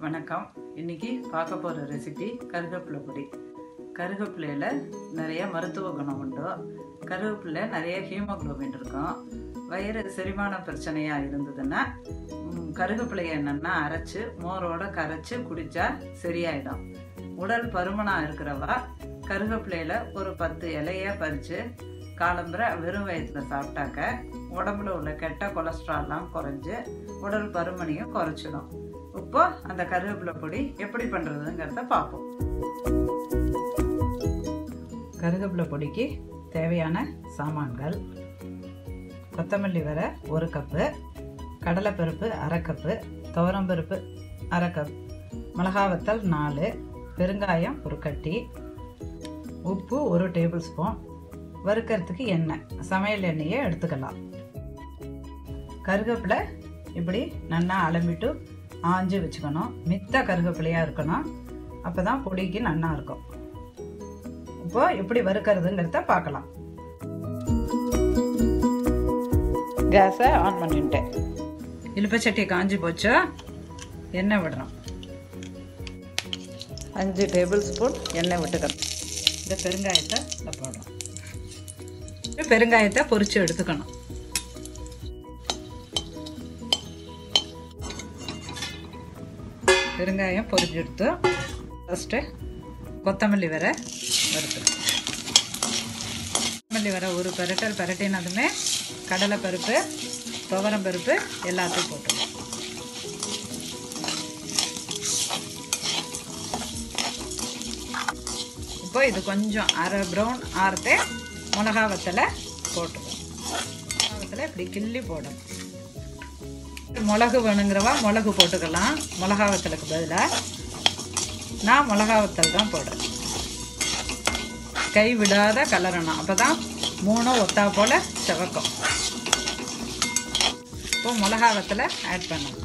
வணக்கம் இன்னைக்கு பார்க்க போகிற ரெசிபி கருவேப்பிலை பொடி கருவேப்பிலையில் நிறைய மருத்துவ குணம் உண்டு கருவேப்பிலை நிறைய ஹீமோகுளோபின் இருக்கும் வயிறு செரிமான பிரச்சனையாக இருந்ததுன்னா ம், கருவேப்பிலை எண்ணெய்னா அரைச்சு மோரோட கரைச்சு குடித்தா சரியாயிடும் உடல் பருமனாக இருக்கிறவா கருவேப்பிலையில் ஒரு பத்து இலைய பறித்து காலம்புற வெறும் வயிற்றில் சாப்பிட்டாக்க உடம்புல உள்ள கெட்ட கொலஸ்ட்ரால்லாம் குறைஞ்சு உடல் பருமனையும் குறைச்சிடும் இப்போ அந்த கருவேப்பிலை பொடி எப்படி பண்ணுறதுங்கிறத பார்ப்போம் கருவேப்பிலை பொடிக்கு தேவையான சாமான்கள் கொத்தமல்லி வரை ஒரு கப்பு கடலைப்பருப்பு அரை கப்பு துவரம்பருப்பு அரை கப் மிளகாவத்தல் நாலு பெருங்காயம் ஒரு கட்டி உப்பு ஒரு டேபிள் ஸ்பூன் வறுக்கிறதுக்கு எண்ணெய் சமையல் எண்ணெயை எடுத்துக்கலாம் கருவேப்பிலை இப்படி நல்லா அலம்பிட்டு ஆஞ்சு வச்சுக்கணும் மித்த கருவேப்பிலையாக இருக்கணும் அப்போ தான் பொடிக்கு நல்லா இருக்கும் இப்போ எப்படி வறுக்கிறதுங்கிறத பார்க்கலாம் கேஸை ஆன் பண்ணிட்டேன் இலுப்பச்சட்டி காஞ்சி போச்சு எண்ணெய் விடுறோம் அஞ்சு டேபிள் ஸ்பூன் எண்ணெய் விட்டுக்கணும் இந்த பெருங்காயத்தை இதில் போடுறோம் இந்த பெருங்காயத்தை பொரிச்சு எடுத்துக்கணும் பெருங்காயம் பொரிச்சு எடுத்து ஃபஸ்ட்டு கொத்தமல்லி வர வறுக்கணும் கொத்தமல்லி வர ஒரு பரட்டல் பரட்டினதுமே கடலை பருப்பு துவரம் பருப்பு எல்லாத்தையும் போட்டுருவோம் இப்போ இது கொஞ்சம் அரை ப்ரௌன் ஆறுத்தே மிளகா வத்தலை போட்டுருவோம் மிளகா வத்தலை இப்படி கிள்ளி போடணும் மிளகு வேணுங்கிறவா மிளகு போட்டுக்கலாம் மிளகா வத்தலுக்கு பதிலாக நான் மிளகா வத்தல் தான் போடுறேன் கை விடாத கலரணும் அப்போ தான் மூணும் ஒத்தா போல் செவக்கும் இப்போ மிளகா வத்தலை ஆட் பண்ணணும்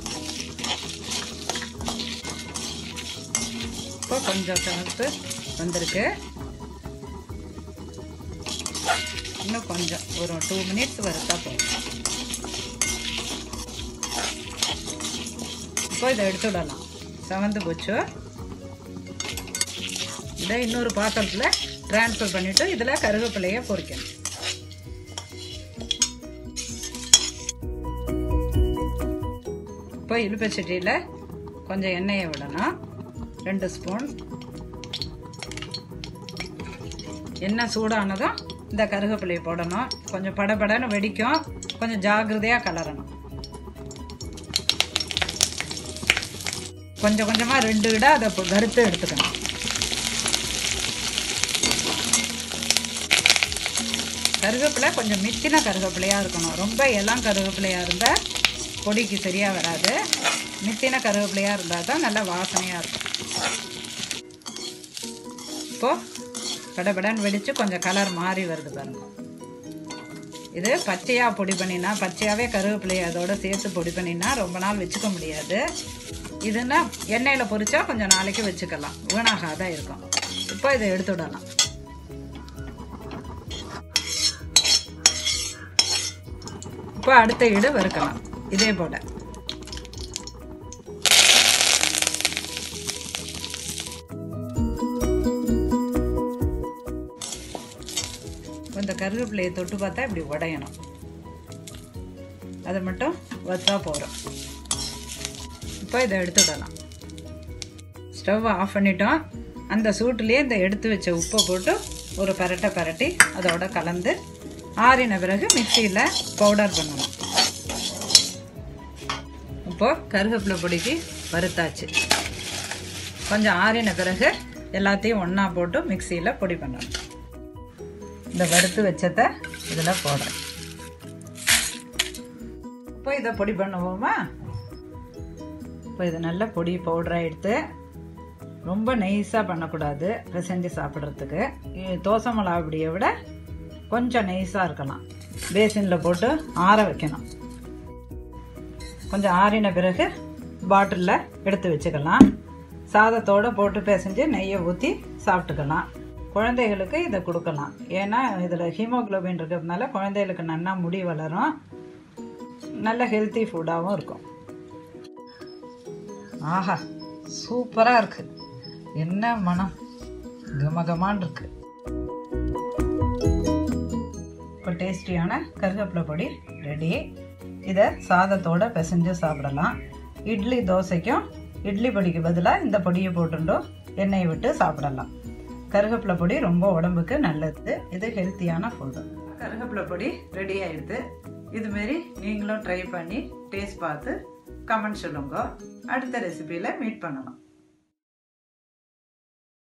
இப்போ கொஞ்சம் செவத்து வந்திருக்கு இன்னும் கொஞ்சம் ஒரு டூ மினிட்ஸ் வறுத்தா போதும் இப்போ இதை எடுத்து விடலாம் செவந்து போச்சு இதை இன்னொரு பாத்திரத்தில் ட்ரான்ஸ்ஃபர் பண்ணிவிட்டு இதில் கருவேப்பிலையை பொரிக்கணும் இப்போ இலுப்பச்சட்டியில் கொஞ்சம் எண்ணெயை விடணும் ரெண்டு ஸ்பூன் எண்ணெய் சூடானதும் இந்த கருவேப்பிலையை போடணும் கொஞ்சம் படபடன்னு வெடிக்கும் கொஞ்சம் ஜாக்கிரதையாக கலரணும் கொஞ்சம் கொஞ்சமாக ரெண்டு இடம் அதை இப்போ வறுத்து எடுத்துக்கணும் கருவேப்பிலை கொஞ்சம் மித்தின கருவேப்பிலையாக இருக்கணும் ரொம்ப இளம் கருவேப்பிலையாக இருந்தால் பொடிக்கு சரியாக வராது மித்தின கருவேப்பிலையாக இருந்தால் தான் நல்லா வாசனையாக இருக்கும் இப்போது படபடன்னு வெடித்து கொஞ்சம் கலர் மாறி வருது பாருங்க இது பச்சையாக பொடி பண்ணினா பச்சையாகவே கருவேப்பிலையை அதோட சேர்த்து பொடி பண்ணினா ரொம்ப நாள் வச்சுக்க முடியாது இதுன்னா எண்ணெயில் பொரிச்சா கொஞ்சம் நாளைக்கு வச்சுக்கலாம் வீணாகாத இருக்கும் இப்போ இதை எடுத்து விடலாம் இப்போ அடுத்த ஈடு வறுக்கலாம் இதே போல இந்த கருவேப்பிலையை தொட்டு பார்த்தா இப்படி உடையணும் அதை மட்டும் வச்சா போகிறோம் இப்போ இதை எடுத்துடலாம் ஸ்டவ் ஆஃப் பண்ணிட்டோம் அந்த சூட்டுலேயே இந்த எடுத்து வச்ச உப்பை போட்டு ஒரு பரட்டை பரட்டி அதோட கலந்து ஆறின பிறகு மிக்சியில் பவுடர் பண்ணணும் இப்போது கருவேப்பிலை பொடிக்கு வறுத்தாச்சு கொஞ்சம் ஆறின பிறகு எல்லாத்தையும் ஒன்றா போட்டு மிக்சியில் பொடி பண்ணணும் இந்த வறுத்து வச்சதை இதில் போடுறேன் இப்போ இதை பொடி பண்ணுவோமா இப்போ இது நல்ல பொடி பவுடராக எடுத்து ரொம்ப நைஸாக பண்ணக்கூடாது பிசைஞ்சு சாப்பிட்றதுக்கு தோசை மிளகா பொடியை விட கொஞ்சம் நைஸாக இருக்கலாம் பேசினில் போட்டு ஆற வைக்கணும் கொஞ்சம் ஆறின பிறகு பாட்டிலில் எடுத்து வச்சுக்கலாம் சாதத்தோடு போட்டு பிசைஞ்சு நெய்யை ஊற்றி சாப்பிட்டுக்கலாம் குழந்தைகளுக்கு இதை கொடுக்கலாம் ஏன்னா இதில் ஹீமோக்ளோபின் இருக்கிறதுனால குழந்தைகளுக்கு நல்லா முடி வளரும் நல்ல ஹெல்த்தி ஃபுட்டாகவும் இருக்கும் ஆஹா சூப்பராக இருக்கு என்ன மனம் கமகமான் இருக்கு இப்போ டேஸ்டியான கருவேப்பிலை பொடி ரெடி இதை சாதத்தோட பிசைஞ்சு சாப்பிடலாம் இட்லி தோசைக்கும் இட்லி பொடிக்கு பதிலாக இந்த பொடியை போட்டுட்டோம் எண்ணெயை விட்டு சாப்பிடலாம் கருவேப்பிலை பொடி ரொம்ப உடம்புக்கு நல்லது இது ஹெல்த்தியான ஃபுட்டு கருவேப்பிலை பொடி ரெடி ஆயிடுது இதுமாரி நீங்களும் ட்ரை பண்ணி டேஸ்ட் பார்த்து கமெண்ட் சொல்லுங்க அடுத்த ரெசிபியில் மீட் பண்ணலாம்